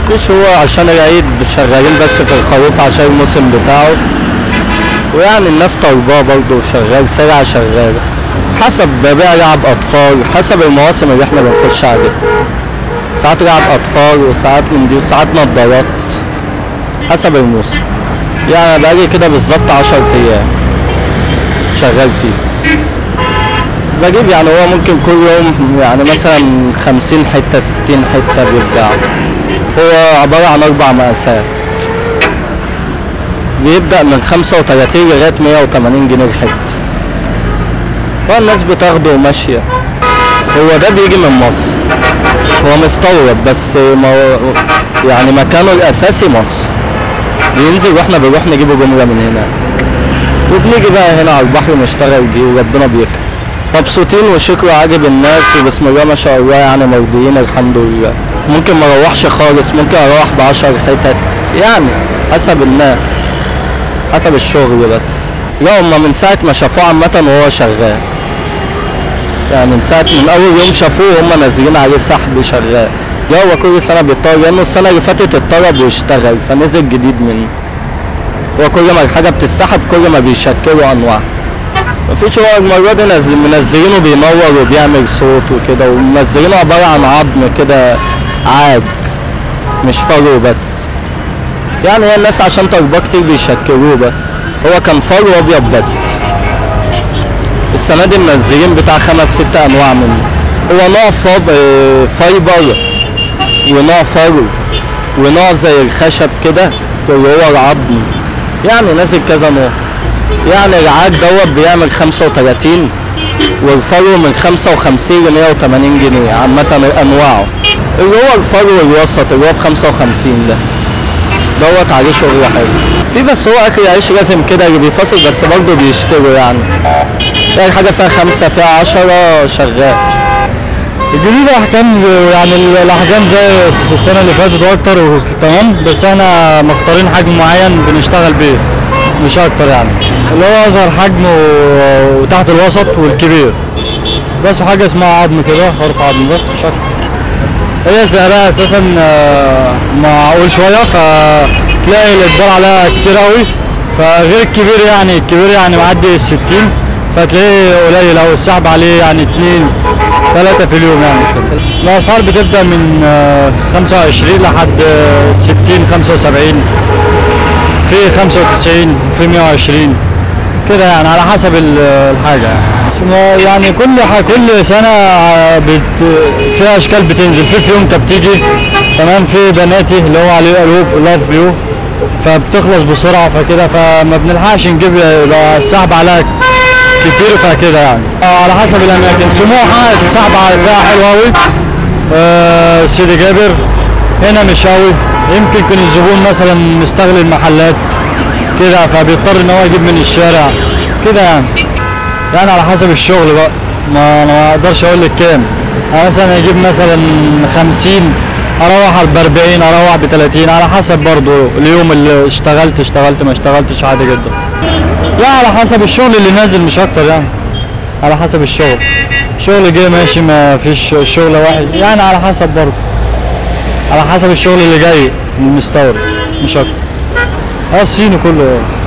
مفيش هو عشان العيد شغالين بس في الخروف عشان الموسم بتاعه ويعني الناس طالباه برضه وشغال سرعة شغال حسب ببيع لعب أطفال حسب المواسم اللي احنا بنخش عليها ساعات لعب أطفال وساعات من دي وساعات نظارات حسب الموسم يعني بقالي كده بالظبط عشر أيام شغال فيه بجيب يعني هو ممكن كل يوم يعني مثلا خمسين حتة ستين حتة بيتباع هو عبارة عن أربع مقاسات بيبدأ من خمسة وتلاتين لغاية مية وتمانين جنيه الحتة والناس بتاخده وماشية هو ده بيجي من مصر هو مستورد بس مو يعني مكانه الأساسي مصر بينزل واحنا بنروح نجيبه جملة من هناك وبنيجي بقى هنا على البحر نشتغل بيه وربنا بيكرم مبسوطين وشكله عاجب الناس وبسم الله ما شاء الله يعني مرضيين الحمد لله ممكن ما اروحش خالص ممكن اروح بعشر حتت يعني حسب الناس حسب الشغل بس لا هما من ساعة ما شافوه عامة وهو شغال يعني من ساعة من أول يوم شافوه هما نازلين عليه سحب شغال لا هو كل سنة بيتطور لأنه السنة اللي فاتت اتطرب واشتغل فنزل جديد منه هو كل ما الحاجة بتتسحب كل ما بيشكلوا أنواع مفيش هو المرة دي نز- منزلينه بينور وبيعمل صوت وكده ومنزلينه عبارة عن عظم كده عاج مش فرو بس يعني هي الناس عشان طلباه كتير بيشكلوه بس هو كان فرو أبيض بس السنة دي منزلين بتاع خمس ست أنواع منه هو نوع فاب- آه، فايبر ونوع فرو ونوع زي الخشب كده واللي هو العظم يعني نازل كذا نوع يعني العاد دوت بيعمل 35 والفرو من 55 ل 180 جنيه عامة أنواعه اللي هو الفرو الوسط اللي هو ب 55 ده دوت عليه شغل حلو في بس هو أكل عيش لازم كده اللي بيفاصل بس برضه بيشتروا يعني تلاقي حاجة فيها خمسة فيها عشرة شغال الجديد احكام يعني الاحجام زي السنه اللي فاتت واكتر وك- تمام بس احنا مختارين حجم معين بنشتغل بيه مش اكتر يعني اللي هو اصغر حجم و- وتحت الوسط والكبير بس حاجه اسمها عظم كده خرف عظم بس مش اكتر هي سعرها اساسا آه، معقول شويه فتلاقي الاقبال عليها كتير قوي فغير الكبير يعني الكبير يعني معدي ال 60 فتلاقيه قليل او السحب عليه يعني اتنين ثلاثة في اليوم يعني مش الأسعار بتبدأ من آه، 25 لحد آه، 60 75 في 95 في 120 كده يعني على حسب ال- الحاجة يعني بس ما- يعني كل ح- كل سنة آه، بت فيها أشكال بتنزل في فيونكة بتيجي تمام في بناتي اللي هو عليه قلوب لاف فيو فبتخلص بسرعة فكده فما بنلحقش نجيب يبقى السحب عليها كتير فكده يعني آه، على حسب الأماكن سموحة السحب فيها حلو أوي آه، سيدي جابر هنا مش قوي يمكن يكون الزبون مثلا مستغل المحلات كده فبيضطر ان هو يجيب من الشارع كده يعني يعني على حسب الشغل بقى ما أنا ما اقدرش اقول لك كام أنا مثلا اجيب مثلا 50 اروح ب 40 اروح ب 30 على حسب برضو اليوم اللي اشتغلت اشتغلت ما اشتغلتش عادي جدا لا على حسب الشغل اللي نازل مش اكتر يعني على حسب الشغل شغل جاي ماشي ما فيش شغل واحد يعني على حسب برضه على حسب الشغل اللي جاي من المستورد مش اكتر اه الصيني كله